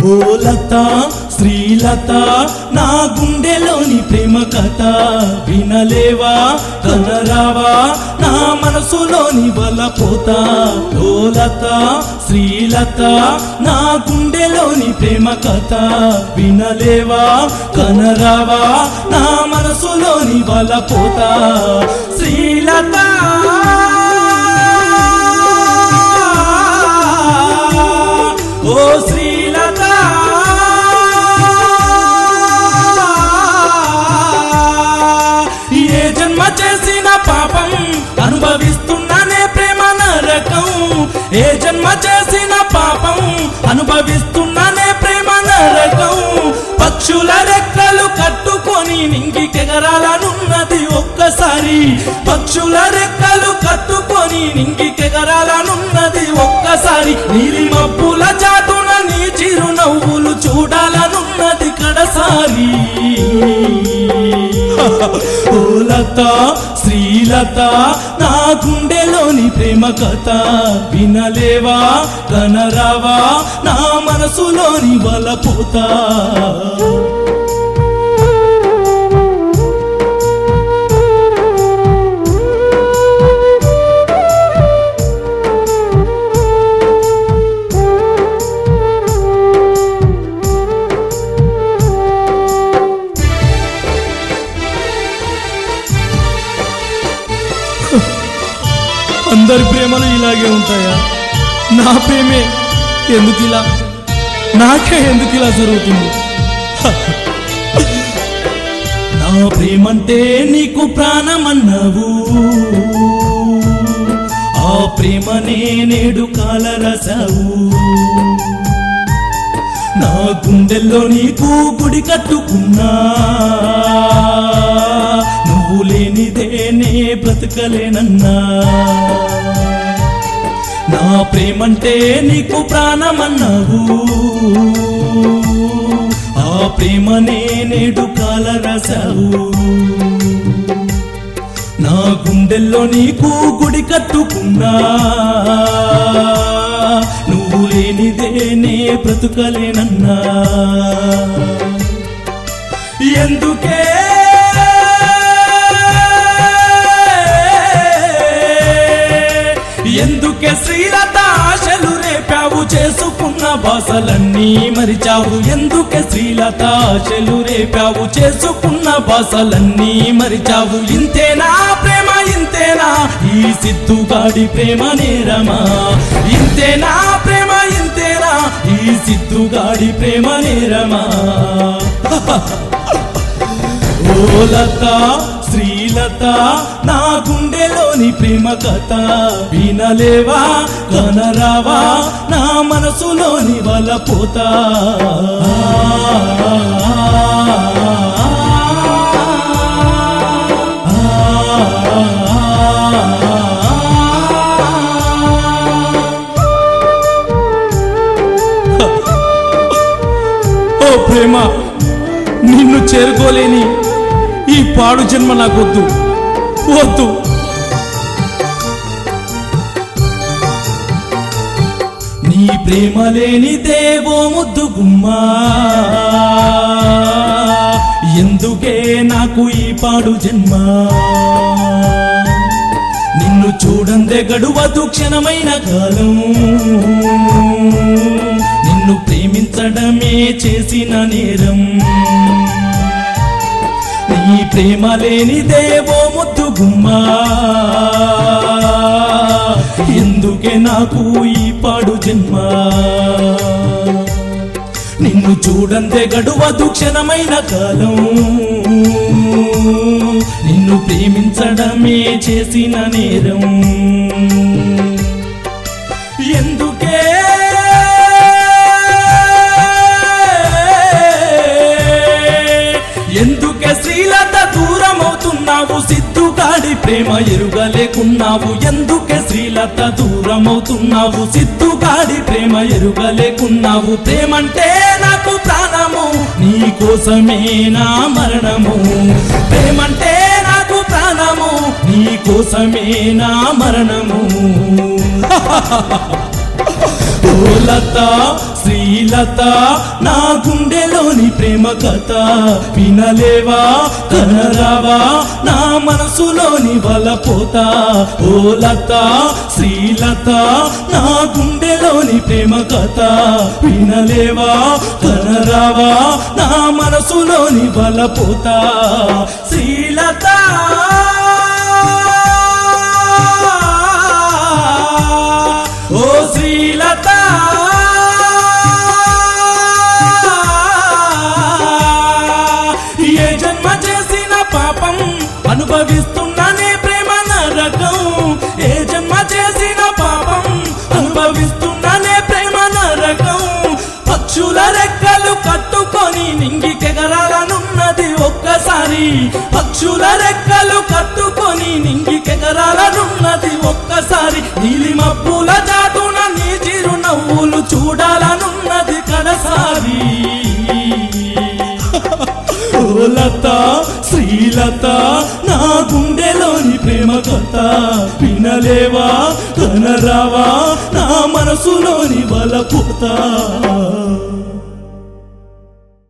ఓ లత శ్రీలత నా గుండెలోని ప్రేమ కథ వినలేవా కనరావా నా మనసులోని వలపోతా ఓ లత శ్రీలత నా గుండెలోని ప్రేమ కథ వినలేవా కనరావా నా మనసులోని వలపోతా శ్రీలత ఓ శ్రీలత ఏ జన్మ చేసిన పాపం అనుభవిస్తున్నానే ప్రేమ నరకం ఏ జన్మ చేసిన పాపం అనుభవిస్తున్నానే ప్రేమ నరకం పక్షుల రెక్కలు కట్టుకొని నింగికెగరాలనున్నది ఒక్కసారి పక్షుల రెక్కలు కట్టుకొని నింగికెగరాలనున్నది ఒక్కసారి నీలి మబ్బుల చాటున నీ చిరునవ్వులు చూడాలనున్నది కడసారి ఓ లత శ్రీలత నా గుండెలోని ప్రేమ కథ వినలేవా కనరావా నా మనసులోని వలపోతా అందరి ప్రేమలు ఇలాగే ఉంటాయా నా ప్రేమే ఎందుకు ఇలా నాకే ఎందుకు ఇలా జరుగుతుంది నా ప్రేమంటే నీకు ప్రాణమన్నావు ఆ ప్రేమనే నేడు కాలరసావు నా గుండెల్లో నీకు గుడి కట్టుకున్నా నువ్వు లేనిదే నే బ్రతకలేనన్నా నా ప్రేమంటే నీకు ప్రాణమన్నావు ఆ ప్రేమనే నేడు కాలరసావు నా గుండెల్లో నీకు గుడి కట్టుకున్నా నువ్వు లేనిదే నే బ్రతుకలేనన్నా ఎందుకే ఎందుకే శ్రీలత ఆశలు రేపావు చేసుకున్న బాసలన్నీ మరిచావు ఎందుకే శ్రీలత ఆశలు రేపావు చేసుకున్న బాసలన్నీ మరిచావు ఇంతేనా ప్రేమ ఇంతేనా ఈ సిద్ధుగాడి ప్రేమ నేరమా ఇంతేనా ప్రేమ ఇంతేనా ఈ సిద్ధుగాడి ప్రేమ నేరమా ఓ లత శ్రీలత నా గుండెలోని ప్రేమ కథ వినలేవా కనరావా నా మనసులోని వలపోతా ఓ ప్రేమ నిన్ను చేరుకోలేని ఈ పాడు జన్మ నాకొద్దు వద్దు నీ ప్రేమ లేని దేవో ముద్దు గుమ్మా ఎందుకే నాకు ఈ పాడు జన్మ నిన్ను చూడందే గడువదు క్షణమైన కాలం నిన్ను ప్రేమించడమే చేసిన నేరం నీ ప్రేమ లేని దేవో ముద్దు గుమ్మా ఎందుకే నాకు ఈ పాడు జన్మ నిన్ను చూడందే గడువదు క్షణమైన కాలం నిన్ను ప్రేమించడమే చేసిన నేరం ఎందుకే ఎందుకే శ్రీలత దూరం అవుతున్నావు సిద్ధుగాడి ప్రేమ ఎరుగలేకున్నావు ఎందుకే శ్రీలత దూరం అవుతున్నావు సిద్ధుగాడి ప్రేమ ఎరుగలేకున్నావు ప్రేమంటే నాకు ప్రాణము నీ కోసమే నా మరణము ప్రేమంటే నాకు ప్రాణము నీ కోసమే నా మరణము ఓ లత శ్రీలత శ్రీలత నా గుండెలోని ప్రేమ కథ వినలేవా కనరావా నా మనసులోని వలపోత ఓ లత శ్రీలత నా గుండెలోని ప్రేమ కథ వినలేవా కనరావా నా మనసులోని వలపోత శ్రీలత ఓ శ్రీలత ఏ జన్మ చేసిన పాపం అనుభవిస్తున్నానే ప్రేమ నరకం ఏ జన్మ చేసిన పాపం అనుభవిస్తున్నానే ప్రేమ నరకం పక్షుల రెక్కలు కట్టుకొని నింగికెగరాలనున్నది ఒక్కసారి పక్షుల రెక్కలు కట్టుకొని నింగికెగరాలనున్నది ఒక్కసారి నీలి మబ్బుల జాటున నీ చిరునవ్వులు చూడాలనున్నది కడసారి ఓ లత శ్రీలత నా గుండెలోని ప్రేమ కథ వినలేవా కనరావా నా మనసులోని బలపోతా